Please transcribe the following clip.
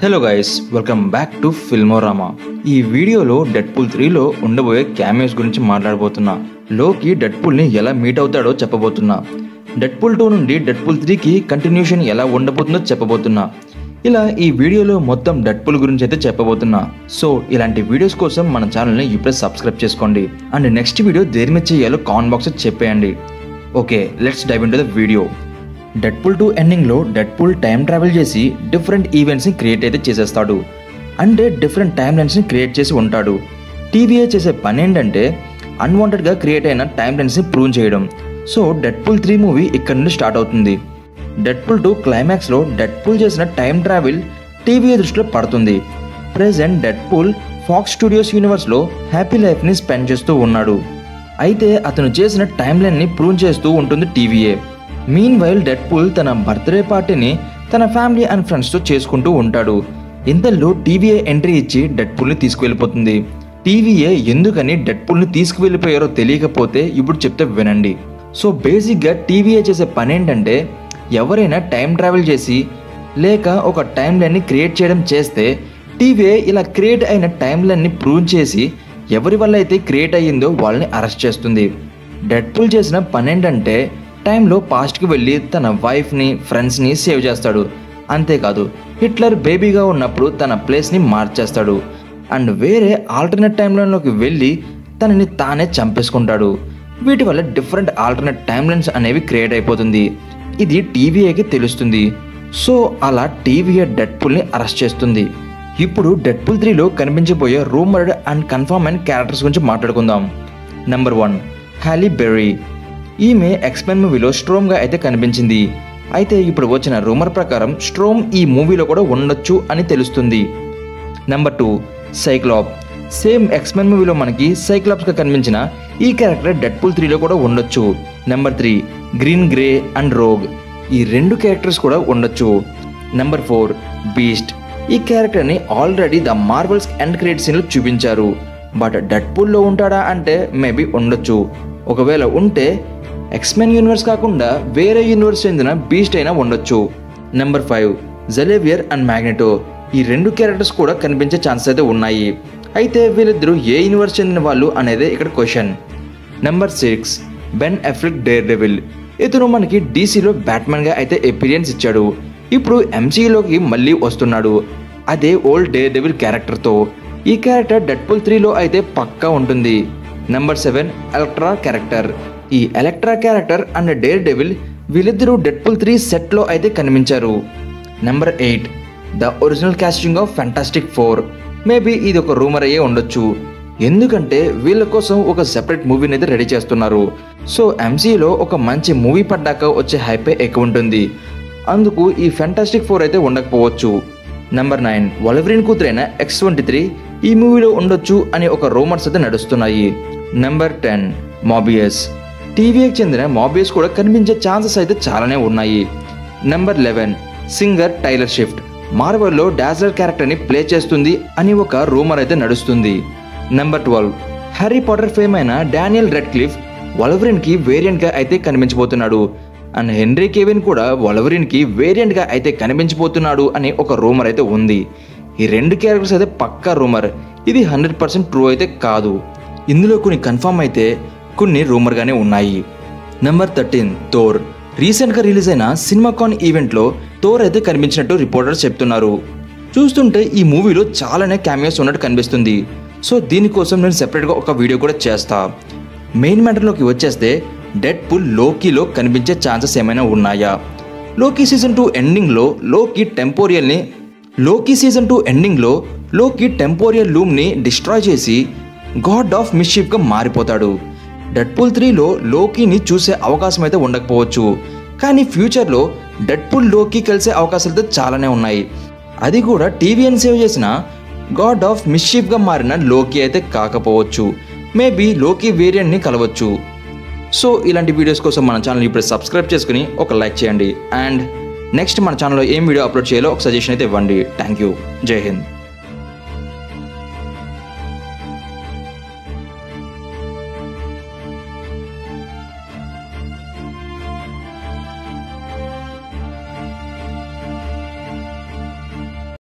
hello guys welcome back to Filmorama ఈ వీడియోలో dead pool త్రీలో ఉండబోయే క్యామియోస్ గురించి మాట్లాడబోతున్నా లోకి డెడ్ ని ఎలా మీట్ అవుతాడో చెప్పబోతున్నా డెడ్ పూల్ టూ నుండి డెడ్ పూల్ త్రీకి కంటిన్యూషన్ ఎలా ఉండబోతుందో చెప్పబోతున్నా ఇలా ఈ వీడియోలో మొత్తం డెడ్ పూల్ గురించి అయితే చెప్పబోతున్నా సో ఇలాంటి వీడియోస్ కోసం మన ఛానల్ని ఇప్పుడే సబ్స్క్రైబ్ చేసుకోండి అండ్ నెక్స్ట్ వీడియో దేని మీద చేయాలో కామెంట్ బాక్స్ చెప్పేయండి okay let's dive into the video Deadpool two ఎండింగ్లో డెడ్పుల్ టైం ట్రావెల్ చేసి డిఫరెంట్ ఈవెంట్స్ని క్రియేట్ అయితే చేసేస్తాడు అంటే డిఫరెంట్ టైం లైన్స్ని క్రియేట్ చేసి ఉంటాడు టీవీఏ చేసే పని ఏంటంటే అన్వాంటెడ్గా క్రియేట్ అయిన టైం లైన్స్ని ప్రూవ్ చేయడం సో డెడ్పుల్ త్రీ మూవీ ఇక్కడ నుండి స్టార్ట్ అవుతుంది డెడ్పుల్ టూ క్లైమాక్స్లో డెడ్పుల్ చేసిన టైం ట్రావెల్ టీవీఏ దృష్టిలో పడుతుంది ప్రెజెంట్ డెడ్పుల్ ఫాక్స్ స్టూడియోస్ యూనివర్స్లో హ్యాపీ లైఫ్ని స్పెండ్ చేస్తూ ఉన్నాడు అయితే అతను చేసిన టైం లైన్ని ప్రూవ్ చేస్తూ ఉంటుంది టీవీఏ మీన్ వైల్ డెడ్పుల్ తన బర్త్డే పార్టీని తన ఫ్యామిలీ అండ్ ఫ్రెండ్స్తో చేసుకుంటూ ఉంటాడు ఇంతలో టీవీఏ ఎంట్రీ ఇచ్చి డెడ్పుల్ని తీసుకువెళ్ళిపోతుంది టీవీఏ ఎందుకని డెడ్పుల్ని తీసుకువెళ్ళిపోయారో తెలియకపోతే ఇప్పుడు చెప్తే వినండి సో బేసిక్గా టీవీఏ చేసే పని ఏంటంటే ఎవరైనా టైం ట్రావెల్ చేసి లేక ఒక టైం లైన్ని క్రియేట్ చేయడం చేస్తే టీవీఏ ఇలా క్రియేట్ అయిన టైం లైన్ని ప్రూవ్ చేసి ఎవరి వల్ల అయితే క్రియేట్ అయ్యిందో వాళ్ళని అరెస్ట్ చేస్తుంది డెడ్పుల్ చేసిన పని ఏంటంటే టైంలో పాస్ట్కి వెళ్ళి తన వైఫ్ని ఫ్రెండ్స్ని సేవ్ చేస్తాడు అంతేకాదు హిట్లర్ బేబీగా ఉన్నప్పుడు తన ప్లేస్ని మార్చేస్తాడు అండ్ వేరే ఆల్టర్నేట్ టైంలైన్లోకి వెళ్ళి తనని తానే చంపేసుకుంటాడు వీటి వల్ల డిఫరెంట్ ఆల్టర్నేట్ టైంలైన్స్ అనేవి క్రియేట్ అయిపోతుంది ఇది టీవీఏకి తెలుస్తుంది సో అలా టీవీఏ డెడ్పుల్ని అరెస్ట్ చేస్తుంది ఇప్పుడు డెడ్పుల్ త్రీలో కనిపించబోయే rumoured and confirm and characters గురించి మాట్లాడుకుందాం నెంబర్ వన్ హ్యాలీ బెర్రీ ఈమె ఎక్స్పెన్ మూవీలో స్ట్రోమ్గా అయితే కనిపించింది అయితే ఇప్పుడు వచ్చిన రూమర్ ప్రకారం స్ట్రోమ్ ఈ మూవీలో కూడా ఉండొచ్చు అని తెలుస్తుంది number two Cyclops same X Men మూవీలో మనకి సైక్లాప్స్గా కనిపించిన ఈ క్యారెక్టర్ డెడ్పుల్ త్రీలో కూడా ఉండొచ్చు number three green Grey and Rogue ఈ రెండు క్యారెక్టర్స్ కూడా ఉండొచ్చు నెంబర్ ఫోర్ బీస్ట్ ఈ క్యారెక్టర్ని already the Marvels end credit సీన్లో చూపించారు బట్ డెడ్పుల్లో ఉంటాడా అంటే మేబీ ఉండొచ్చు ఒకవేళ ఉంటే ఎక్స్మెన్ యూనివర్స్ కాకుండా వేరే యూనివర్స్ చెందిన బీస్ట్ అయినా ఉండొచ్చు number five Xavier and Magneto ఈ రెండు క్యారెక్టర్స్ కూడా కనిపించే ఛాన్సెస్ అయితే ఉన్నాయి అయితే వీళ్ళిద్దరూ ఏ యూనివర్స్ చెందిన వాళ్ళు అనేది ఇక్కడ question number six Ben Affleck Daredevil ఇతను మనకి డీసీలో బ్యాట్మెన్గా అయితే ఎపీరియన్స్ ఇచ్చాడు ఇప్పుడు ఎంసీలోకి మళ్ళీ వస్తున్నాడు అదే ఓల్డ్ డేర్ డెవిల్ క్యారెక్టర్తో ఈ క్యారెక్టర్ డెడ్పుల్ త్రీలో అయితే పక్కా ఉంటుంది నెంబర్ సెవెన్ ఎలక్ట్రా క్యారెక్టర్ ఈ Elektra character and Daredevil వీళ్ళిద్దరూ డెడ్పుల్ త్రీ సెట్లో అయితే కనిపించారు number eight the original casting of Fantastic Four maybe ఇది ఒక రూమర్ అయ్యే ఉండొచ్చు ఎందుకంటే వీళ్ళ కోసం ఒక సెపరేట్ మూవీని అయితే రెడీ చేస్తున్నారు సో ఎంసీలో ఒక మంచి మూవీ పడ్డాక వచ్చే హైపే ఎక్కువ ఉంటుంది అందుకు ఈ ఫ్యాంటాస్టిక్ ఫోర్ అయితే ఉండకపోవచ్చు నెంబర్ నైన్ వలవరిన్ కూతురైన ఎక్స్ ట్వంటీ త్రీ ఈ మూవీలో ఉండొచ్చు అని ఒక రూమర్స్ అయితే నడుస్తున్నాయి నెంబర్ టెన్ మాబియస్ టీవీకి చెందిన మాబియస్ కూడా కనిపించే ఛాన్సెస్ అయితే చాలానే ఉన్నాయి number eleven singer Taylor Swift మార్వెల్లో డాజర్ క్యారెక్టర్ని ప్లే చేస్తుంది అని ఒక రూమర్ అయితే నడుస్తుంది number twelve Harry Potter fame అయిన డానియల్ రెడ్ క్లిఫ్ వలవరిన్కి వేరియంట్గా అయితే కనిపించబోతున్నాడు అండ్ హెన్రీ కేవిన్ కూడా వలవరిన్కి వేరియంట్గా అయితే కనిపించబోతున్నాడు అని ఒక రూమర్ అయితే ఉంది ఈ రెండు క్యారెక్టర్స్ అయితే పక్కా రూమర్ ఇది హండ్రెడ్ పర్సెంట్ ట్రూ అయితే కాదు ఇందులో కొన్ని కన్ఫర్మ్ అయితే కొన్ని రూమర్గానే ఉన్నాయి నెంబర్ థర్టీన్ థోర్ రీసెంట్గా రిలీజ్ అయిన సినిమాకాన్ ఈవెంట్లో థోర్ అయితే కనిపించినట్టు రిపోర్టర్స్ చెప్తున్నారు చూస్తుంటే ఈ మూవీలో చాలానే క్యామియోస్ ఉన్నట్టు కనిపిస్తుంది సో దీనికోసం నేను సెపరేట్గా ఒక వీడియో కూడా చేస్తా మెయిన్ మ్యాటర్లోకి వచ్చేస్తే డెడ్ పుల్ లోకీలో కనిపించే ఛాన్సెస్ ఏమైనా ఉన్నాయా లోకీ సీజన్ టూ ఎండింగ్లో లోకీ టెంపోరియల్ని లోకీ సీజన్ టూ ఎండింగ్లో లోకీ టెంపోరియల్ లూమ్ని డిస్ట్రాయ్ చేసి గాడ్ ఆఫ్ మిస్షిఫ్గా మారిపోతాడు డెడ్పుల్ త్రీలో లోకీని చూసే అవకాశం అయితే ఉండకపోవచ్చు కానీ ఫ్యూచర్లో డెడ్పుల్ లోకి కలిసే అవకాశాలు అయితే చాలానే ఉన్నాయి అది కూడా టీవీఎన్ సేవ్ చేసిన గాడ్ ఆఫ్ మిస్షిఫ్గా మారిన లోకి అయితే కాకపోవచ్చు మేబీ లోకి వేరియంట్ని కలవచ్చు సో ఇలాంటి వీడియోస్ కోసం మన ఛానల్ ఇప్పుడు సబ్స్క్రైబ్ చేసుకుని ఒక లైక్ చేయండి అండ్ నెక్స్ట్ మన ఛానల్లో ఏం వీడియో అప్లోడ్ చేయాలో ఒక సజెషన్ అయితే ఇవ్వండి థ్యాంక్ యూ జై హింద్